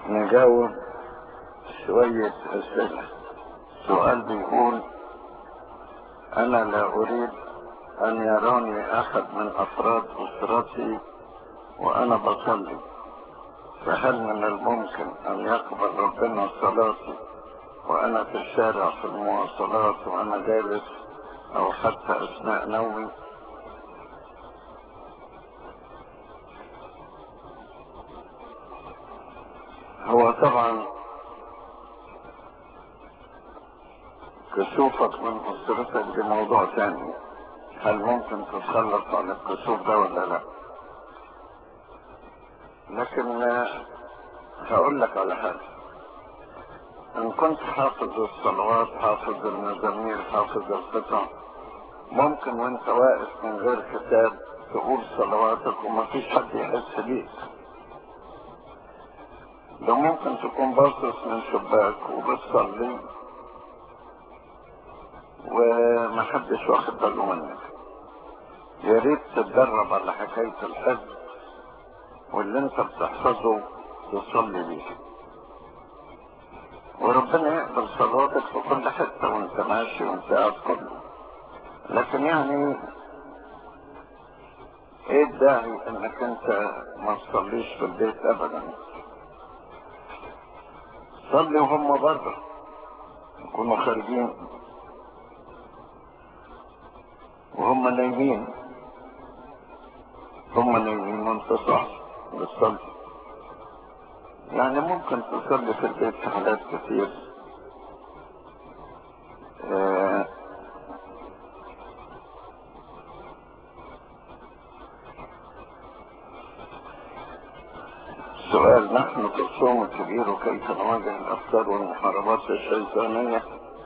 نجاوب شوية أسئلة سؤال بيقول أنا لا أريد أن يراني أحد من أفراد أسرتي وأنا بصلي فهل من الممكن أن يقبل ربنا صلاتي وأنا في الشارع في المواصلات وأنا جالس أو حتى أثناء نومي هو طبعا كسوفك من أسرتك دي موضوع تاني هل ممكن تتخلص عن الكسوف ده ولا لا لكن آه، هقول لك على حاجة ان كنت حافظ الصلوات حافظ المزامير حافظ القطع ممكن وانت واقف من غير كتاب تقول صلواتك ومفيش حد يحس بيك ده ممكن تكون باصص من شباك وبتصلي ومحدش واخد باله منك يا ريت تتدرب على حكاية الحفظ واللي انت بتحفظه تصلي بيه وربنا يقبل صلاتك في كل حتة وانت ماشي وانت قاعد كله لكن يعني ايه الداعي انك انت ما تصليش في البيت ابدا صلي وهم بره يكونوا خارجين وهم نايمين هم نايمين وانت صاحي بتصلي يعني ممكن تصلي في البيت في حالات كتير آه، سؤال نحن في الصوم الكبير وكيف نواجه الأفكار والمحاربات الشيطانية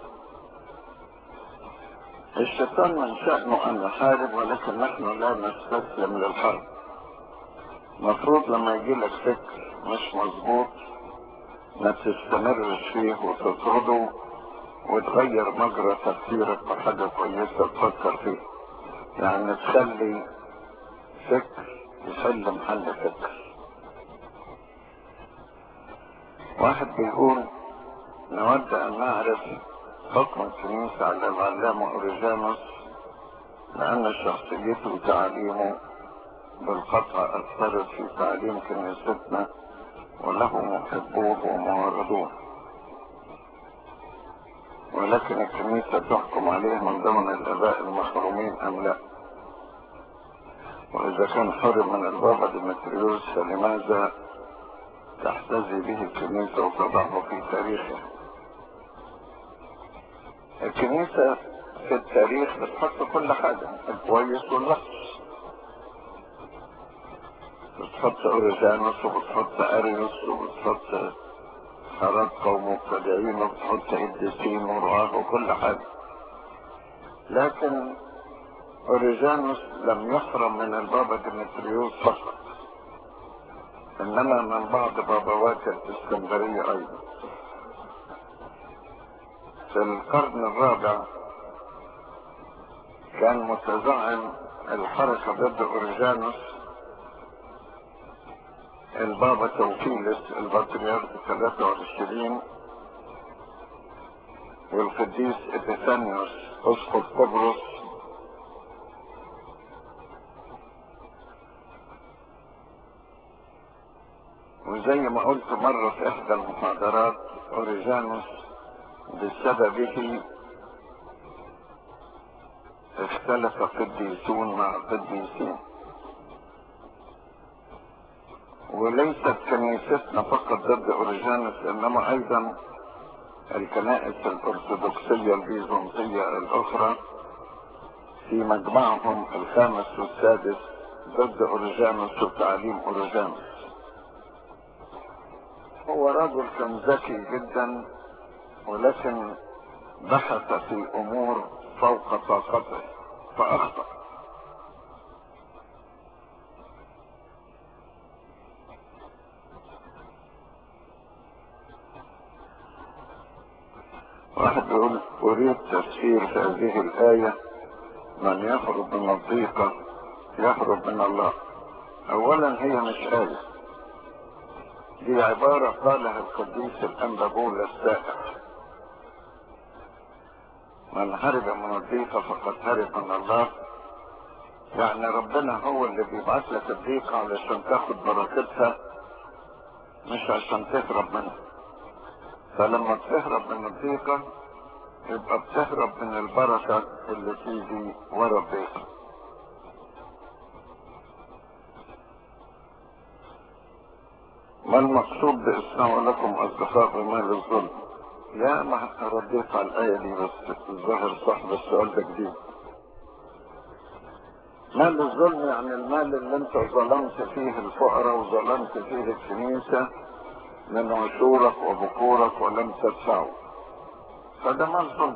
الشيطان من شأنه أن يحارب ولكن نحن لا نستسلم للحرب مفروض لما يجي لك فكر مش مظبوط ما تستمرش فيه وتطرده وتغير مجرى تفكيرك بحاجة كويسة تفكر فيه يعني تخلي فكر يحل محل فكر واحد بيقول نود أن نعرف حكم الكنيسة على العلامة أوريجانوس لأن شخصيته وتعليمه بالقطع أثرت في تعليم كنيستنا وله محبوه ومعارضوه ولكن الكنيسة تحكم عليه من ضمن الآباء المحرومين أم لا وإذا كان حرم من البابا ديمتريوس فلماذا تحتذي به الكنيسة وتضعه في تاريخها الكنيسة في التاريخ بتحط كل حاجة الكويس والوحش بتحط اوريجانوس وبتحط اريوس وبتحط خرطة ومبتدعين وبتحط قديسين ورعاه وكل حاجة لكن اوريجانوس لم يحرم من البابا ديمتريوس فقط انما من بعض بابوات الاسكندرية ايضا في القرن الرابع كان متزعم الحركة ضد اوريجانوس البابا توفيلس البطريرك 23 والقديس ابيثانيوس اسقف قبرص وزي ما قلت مرة في إحدى المحاضرات أوريجانوس بسببه اختلف قديسون مع قديسين وليست كنيستنا فقط ضد أوريجانوس إنما أيضا الكنائس الأرثوذكسية البيزنطية الأخرى في مجمعهم الخامس والسادس ضد أوريجانوس وتعليم أوريجانوس هو رجل كان ذكي جدا ولكن بحث في امور فوق طاقته فاخطأ واحد يقول اريد تفسير هذه الايه من يهرب من الضيقه يهرب من الله اولا هي مش ايه دي عبارة قالها القديس الأنبابول السائح من هرب من الضيقة فقد هرب من الله يعني ربنا هو اللي بيبعت لك الضيقة علشان تاخد بركتها مش عشان تهرب منها فلما بتهرب من الضيقة يبقى بتهرب من البركة اللي تيجي ورا الضيقة ما المقصود بإسمعوا لكم أصدقاء بمال الظلم يا ما رديت على الآية دي بس الظاهر صح بس السؤال ده جديد مال الظلم يعني المال اللي انت ظلمت فيه الفقراء وظلمت فيه الكنيسة من عشورك وبكورك ولم تدفعه فده مال ظلم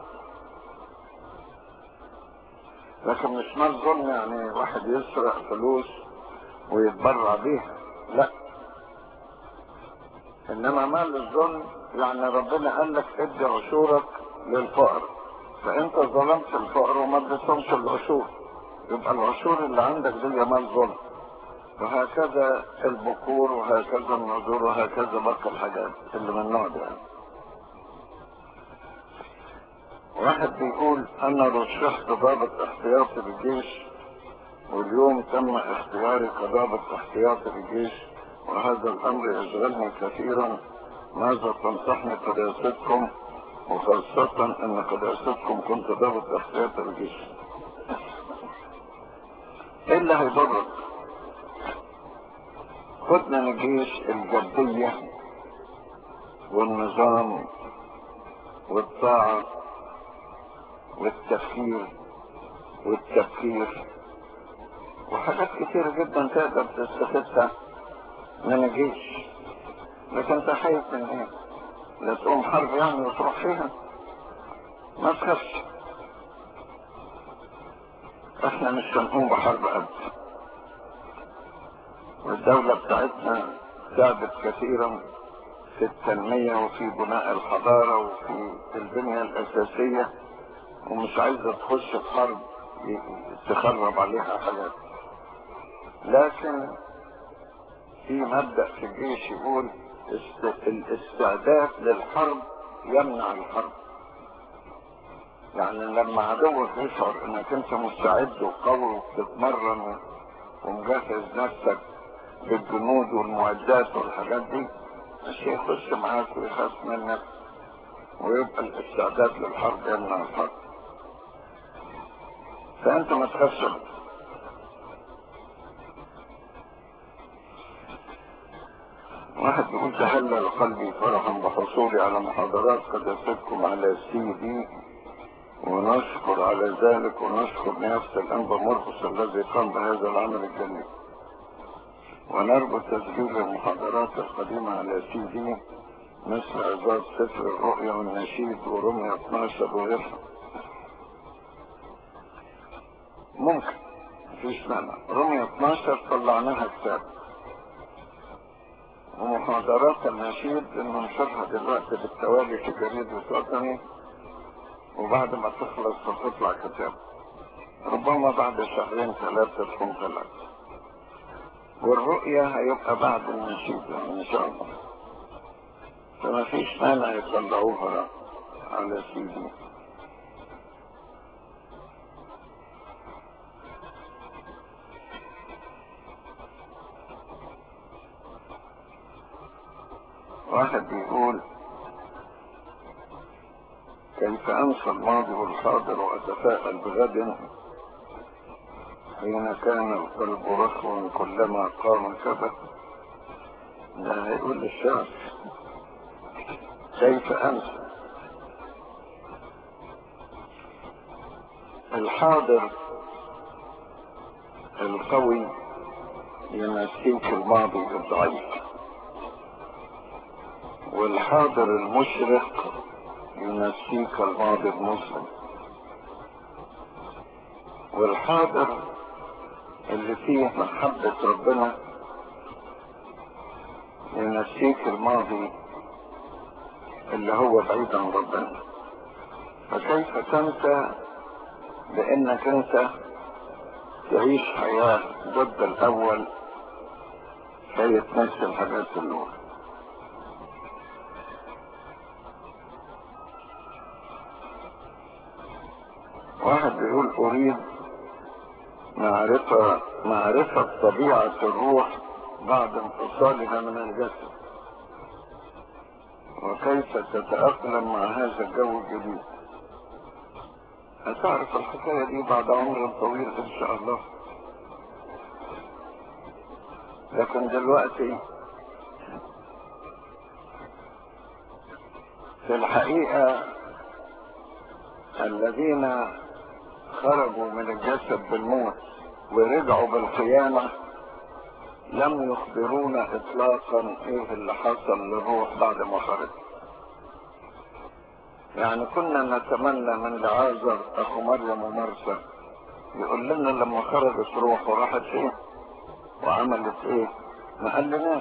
لكن مش مال ظلم يعني واحد يسرق فلوس ويتبرع بيها لا انما مال الظلم يعني ربنا قال لك ادي عشورك للفقر فانت ظلمت الفقر وما اديتهمش العشور يبقى العشور اللي عندك دي مال ظلم وهكذا البكور وهكذا النذور وهكذا باقي الحاجات اللي من النوع ده يعني. واحد بيقول انا رشحت ضابط احتياطي للجيش واليوم تم اختياري كضابط احتياطي للجيش وهذا الامر يشغلني كثيرا ماذا تنصحني قداستكم وخاصة ان قداستكم كنت ضابط احتياطي للجيش ايه اللي هيضرك خد من الجيش الجدية والنظام والطاعة والتفكير والتفكير وحاجات كتير جدا تقدر تستفدها من الجيش لكن انت خايف من ايه لا تقوم حرب يعني وتروح فيها ما تخافش احنا مش هنقوم بحرب ابدا والدولة بتاعتنا تعبت كثيرا في التنمية وفي بناء الحضارة وفي البنية الأساسية ومش عايزة تخش في حرب تخرب عليها حاجات لكن في مبدأ في الجيش يقول است... الاستعداد للحرب يمنع الحرب يعني لما عدوك يشعر انك انت مستعد وقوي وبتتمرن ومجهز نفسك بالجنود والمعدات والحاجات دي مش هيخش معاك ويخاف منك ويبقى الاستعداد للحرب يمنع الحرب فانت ما تخافش واحد بيقول تهلل قلبي فرحا بحصولي على محاضرات قداستكم على سي دي ونشكر على ذلك ونشكر نفس الأنبا مرقس الذي قام بهذا العمل الجميل ونرجو تسجيل المحاضرات القديمة على سي دي مثل عظات سفر الرؤيا والنشيد ورمية 12 وغيرها ممكن مفيش مانع رمية 12 طلعناها كتاب ومحاضرات النشيد ننشرها دلوقتي بالتوالي في جريدة وطني وبعد ما تخلص هتطلع كتاب ربما بعد شهرين ثلاثة تكون طلعت والرؤية هيبقى بعد النشيد يعني إن شاء الله فما فيش مانع يطلعوها على سيدي واحد بيقول كيف أنسى الماضي والحاضر وأتفائل بغد حين كان القلب رخوا كلما قام كبت لا يقول الشعر كيف أنسى الحاضر القوي ينسيك الماضي الضعيف والحاضر المشرق ينسيك الماضي المظلم والحاضر اللي فيه محبة ربنا ينسيك الماضي اللي هو بعيد عن ربنا فكيف تنسى بانك انت تعيش حياة ضد الاول كي تنسي الحاجات الاولى واحد بيقول أريد معرفة معرفة طبيعة الروح بعد انفصالها من الجسد وكيف تتأقلم مع هذا الجو الجديد هتعرف الحكاية دي بعد عمر طويل إن شاء الله لكن دلوقتي في الحقيقة الذين خرجوا من الجسد بالموت ورجعوا بالقيامة لم يخبرونا اطلاقا ايه اللي حصل للروح بعد ما خرج يعني كنا نتمنى من لعازر اخو مريم ومرسى يقول لنا لما خرجت روحه راحت فين وعملت ايه ما قالناش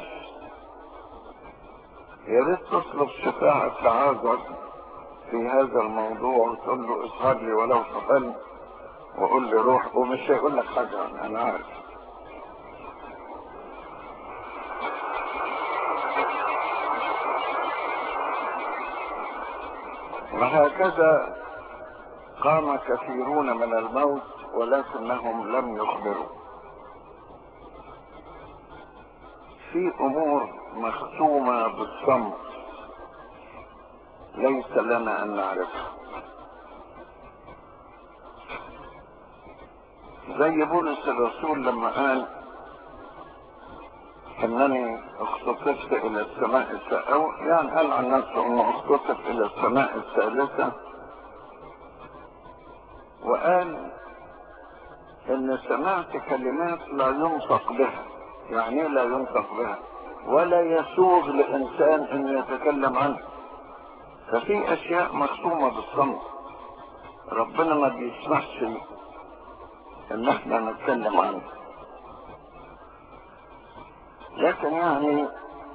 يا ريت تطلب شفاعة لعازر في هذا الموضوع وتقول له اظهر لي ولو في حلم وقول لي روح ومش هيقول لك حاجة انا عارف وهكذا قام كثيرون من الموت ولكنهم لم يخبروا في امور مختومة بالصمت ليس لنا ان نعرفها زي بولس الرسول لما قال انني اختطفت الى السماء السابعة يعني قال عن نفسه انه اختطف الى السماء الثالثة وقال ان سمعت كلمات لا ينطق بها يعني لا ينطق بها ولا يسوغ لانسان ان يتكلم عنها ففي اشياء مختومة بالصمت ربنا ما بيسمحش ان احنا نتكلم عنها لكن يعني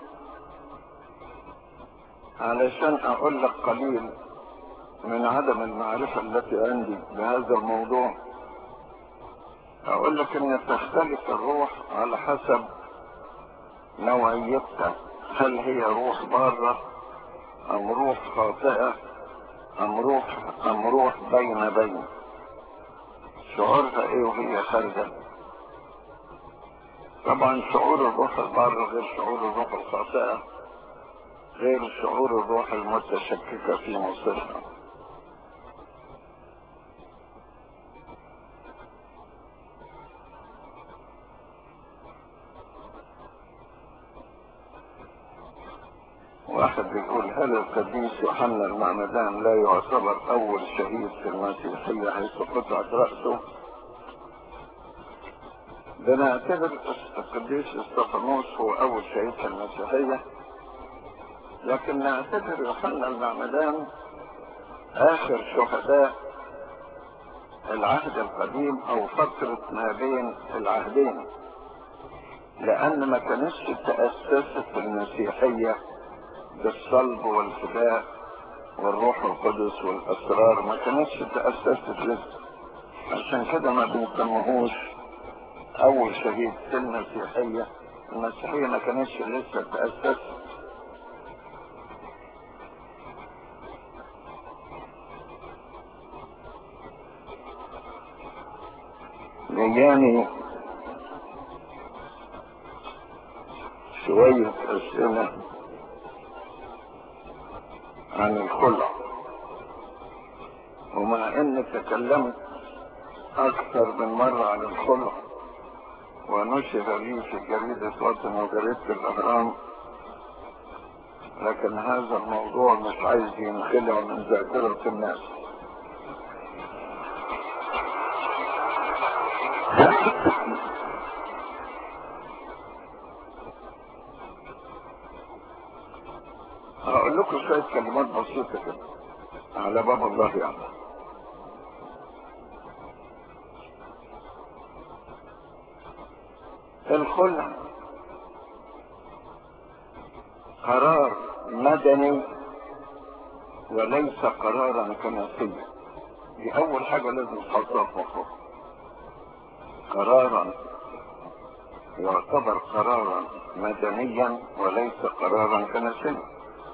علشان اقول لك قليل من عدم المعرفة التي عندي بهذا الموضوع اقول لك ان تختلف الروح على حسب نوعيتها هل هي روح بارة ام روح خاطئة ام روح ام روح بين بين شعورها ايه وهي خارجة طبعا شعور الروح البارة غير شعور الروح الخاطئة غير شعور الروح المتشككة في مصيرها واحد بيقول هل القديس يوحنا المعمدان لا يعتبر اول شهيد في المسيحية حيث قطعت رأسه بنعتبر القديس استفانوس هو اول شهيد في المسيحية لكن نعتبر يوحنا المعمدان اخر شهداء العهد القديم او فترة ما بين العهدين لان ما كانتش تأسست المسيحية بالصلب والفداء والروح القدس والاسرار ما كانتش تأسست لسه عشان كده ما بنسموهوش اول شهيد في المسيحية المسيحية ما كانتش لسه تأسست جاني شوية أسئلة عن الخلع ومع اني تكلمت اكثر من مرة عن الخلع ونشر لي في جريدة وطن وجريدة الاهرام لكن هذا الموضوع مش عايز ينخلع من ذاكرة الناس هقول لكم شوية كلمات بسيطة كده على باب الله يعني الخلع قرار مدني وليس قرارا كنسيا دي اول حاجة لازم تحطها في مخك قرارا يعتبر قرارا مدنيا وليس قرارا كنسيا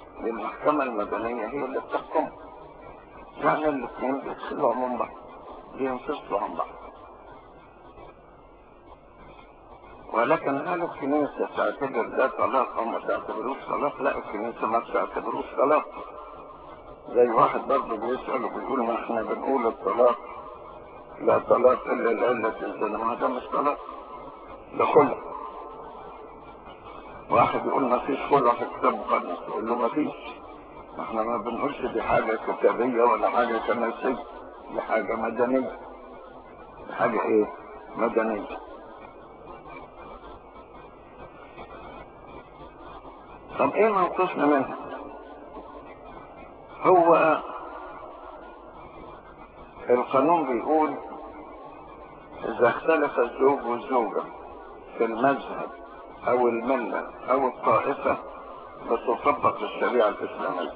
المحكمة المدنية هي اللي بتحكم يعني الاثنين بيدخلوا من بعض بينفصلوا عن بعض ولكن هل الكنيسة تعتبر ده طلاق أو ما تعتبروش طلاق؟ لا الكنيسة ما بتعتبروش طلاق زي واحد برضه بيسأل وبيقول ما احنا بنقول الطلاق لا طلاق إلا لعلة الزنا ما ده مش طلاق ده خلع واحد يقول ما فيش خلع في الكتاب المقدس يقول له ما فيش احنا ما بنقولش دي حاجة كتابية ولا حاجة كنسية دي حاجة مدنية دي حاجة ايه مدنية طب ايه موقفنا منها هو القانون بيقول اذا اختلف الزوج والزوجة في المذهب او الملة او الطائفة بتطبق الشريعة الاسلامية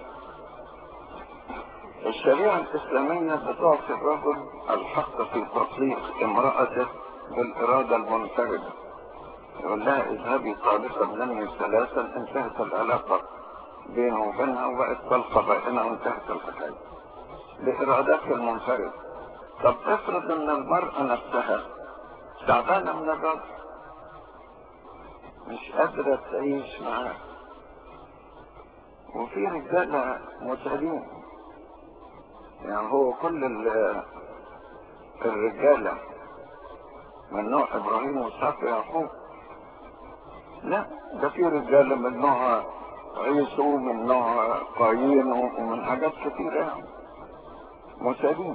الشريعة الاسلامية بتعطي الرجل الحق في تطليق امرأته بالارادة المنفردة يقول لها اذهبي طالقا مني ثلاثا انتهت العلاقة بينه وبينها وبقت طلقة بائنة وانتهت الحكاية بإرادتها المنفردة طب افرض ان المرأة نفسها تعبانة من الرجل مش قادرة تعيش معاه وفي رجالة متعبين يعني هو كل ال- الرجالة من نوع ابراهيم واسحاق ويعقوب لا ده في رجاله من نوع عيسو ومن نوع قايين ومن حاجات كتيرة يعني متعبين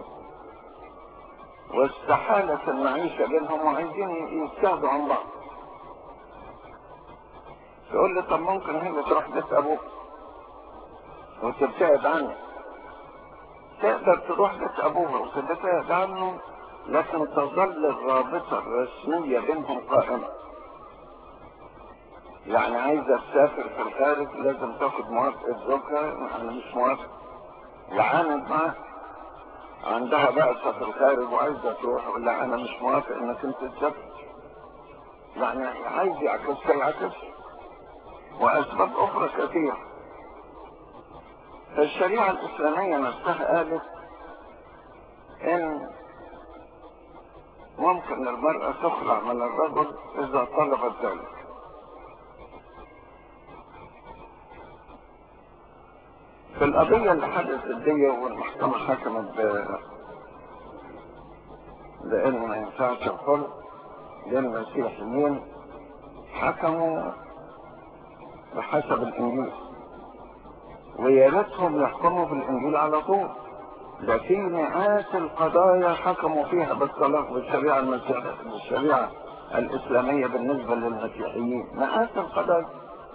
واستحالة المعيشة بينهم وعايزين يجتهدوا عن بعض تقول لي طب ممكن هي تروح بيت ابوك وتبتعد عنه تقدر تروح بيت ابوها وتبتعد عنه لكن تظل الرابطة الرسمية بينهم قائمة يعني عايزة تسافر في الخارج لازم تاخد موافقة زوجها انا مش موافق يعاند معاه عندها بعثة في الخارج وعايزة تروح ولا انا مش موافق انك انت تسافر يعني عايز يعكس العكس واسباب اخرى كثيرة الشريعة الاسلامية نفسها قالت ان ممكن المرأة تخلع من الرجل اذا طلبت ذلك في القضية اللي حدثت دي والمحكمة حكمت ب... بأن ما ينفعش الخلق للمسيحيين حكموا بحسب الإنجيل ويا ريتهم يحكموا بالإنجيل على طول ده في مئات القضايا حكموا فيها بالطلاق بالشريعة المسيحية بالشريعة الإسلامية بالنسبة للمسيحيين مئات القضايا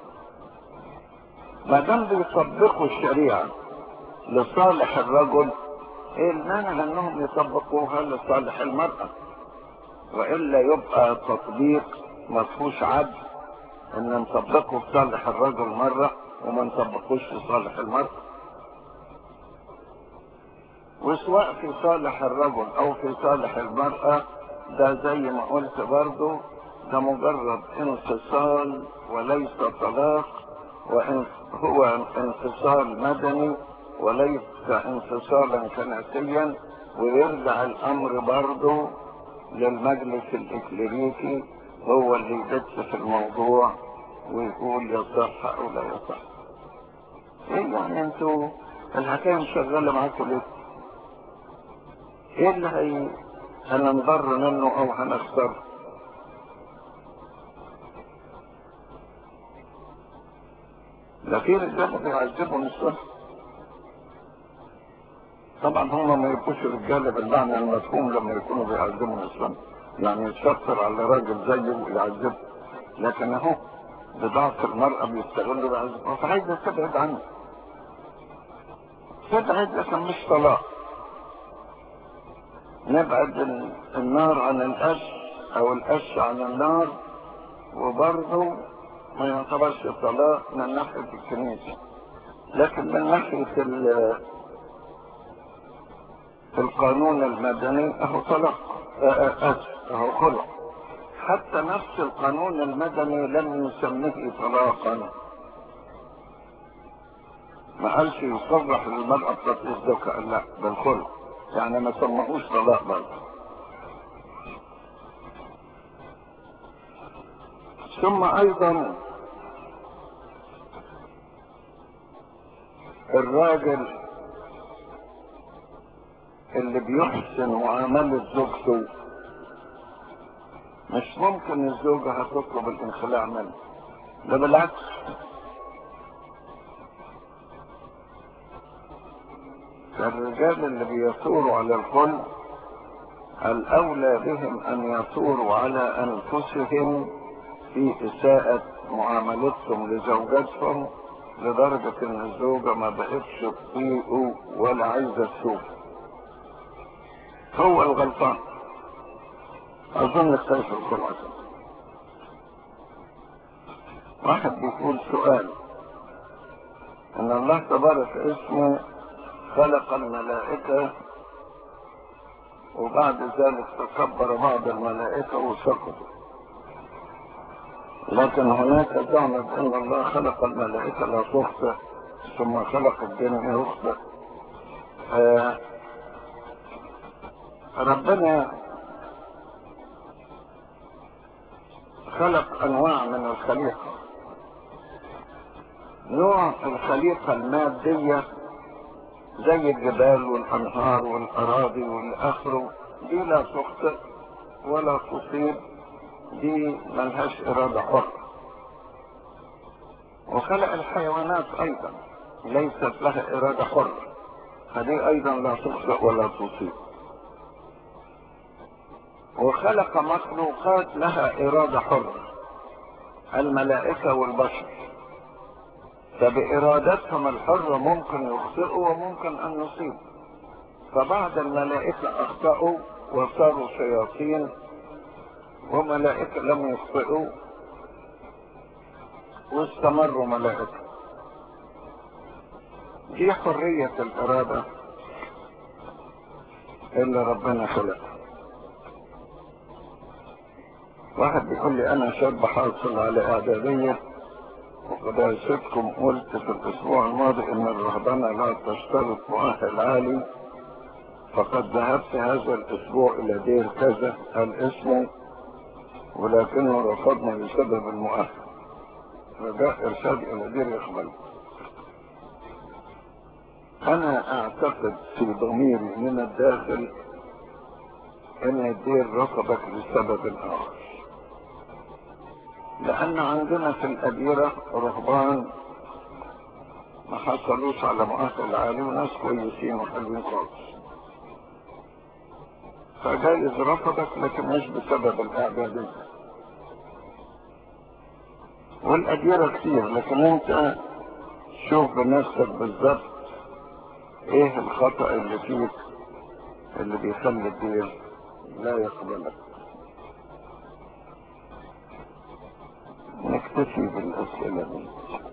ما دام بيطبقوا الشريعة لصالح الرجل ايه المانع انهم يطبقوها لصالح المرأة والا يبقى تطبيق مفهوش عدل ان نطبقه في صالح الرجل مرة وما نطبقوش في صالح المرأة وسواء في صالح الرجل او في صالح المرأة ده زي ما قلت برضو ده مجرد انفصال وليس طلاق وإن هو انفصال مدني وليس انفصالا كنسيا ويرجع الامر برضه للمجلس الاكليريكي هو اللي يدس في الموضوع ويقول يصح او لا يصح ايه يعني انتوا الحكايه مشغله معاكم ليه؟ ايه اللي هي هننضر منه او هنخسره؟ ده في رجاله بيعذبوا نسوان طبعا هم ما يبقوش رجاله بالمعنى المفهوم لما يكونوا بيعذبوا نسوان يعني يتشطر على راجل زيه ويعذبه لكن اهو بضعف المرأة بيستغلوا بعذبه فعايزة تبعد عنه تبعد لكن مش طلاق نبعد ال- النار عن القش او القش عن النار وبرضه ما يعتبرش طلاق من ناحية الكنيسة لكن من ناحية ال- القانون المدني اهو طلاق آه، آه، اسف اهو خلع حتى نفس القانون المدني لم يسميه طلاقا ما قالش يصرح للمرأة بتطلق لا بالخلع يعني ما سموهوش طلاق برضه ثم ايضا الراجل اللي بيحسن معاملة زوجته مش ممكن الزوجة هتطلب الانخلاع منه ده بالعكس الرجال اللي بيثوروا على الكل الأولى بهم أن يثوروا على أنفسهم في إساءة معاملتهم لزوجاتهم لدرجة إن الزوجة ما بقتش تطيقه ولا عايزة تشوفه. هو الغلطان. أظن السيف الكل عشان. واحد بيقول سؤال إن الله تبارك اسمه خلق الملائكة وبعد ذلك تكبر بعض الملائكة وسقطوا لكن هناك زعم بأن الله خلق الملائكة لا تخطئ ثم خلق الجن يخطئ آه ربنا خلق أنواع من الخليقة نوع الخليقة المادية زي الجبال والأنهار والأراضي والآخر دي لا تخطئ ولا تصيب دي ملهاش إرادة حرة وخلق الحيوانات أيضا ليست لها إرادة حرة فدي أيضا لا تخطئ ولا تصيب وخلق مخلوقات لها إرادة حرة الملائكة والبشر فبإرادتهم الحرة ممكن يخطئوا وممكن أن يصيبوا فبعض الملائكة أخطأوا وصاروا شياطين وملائكة لم يخطئوا واستمروا ملائكة دي حرية الإرادة اللي ربنا خلقها واحد بيقول لي أنا شاب حاصل على إعدادية وقد أرشدكم قلت في الأسبوع الماضي إن الرهبنة لا تشترط مؤهل عالي فقد ذهبت هذا الأسبوع إلى دير كذا الاسم ولكنه رفضنا بسبب المؤهل رجاء إرشاد إلى دير يقبل أنا أعتقد في ضميري من الداخل أن الدير رفضك لسبب آخر لأن عندنا في الأديرة رهبان ما حصلوش على مؤهل عالي وناس كويسين وحلوين خالص فجايز رفضك لكن مش بسبب الإعدادية والأديرة كتير لكن أنت شوف بنفسك بالظبط إيه الخطأ اللي فيك اللي بيخلي الدير لا يقبلك نكتفي بالأسئلة دي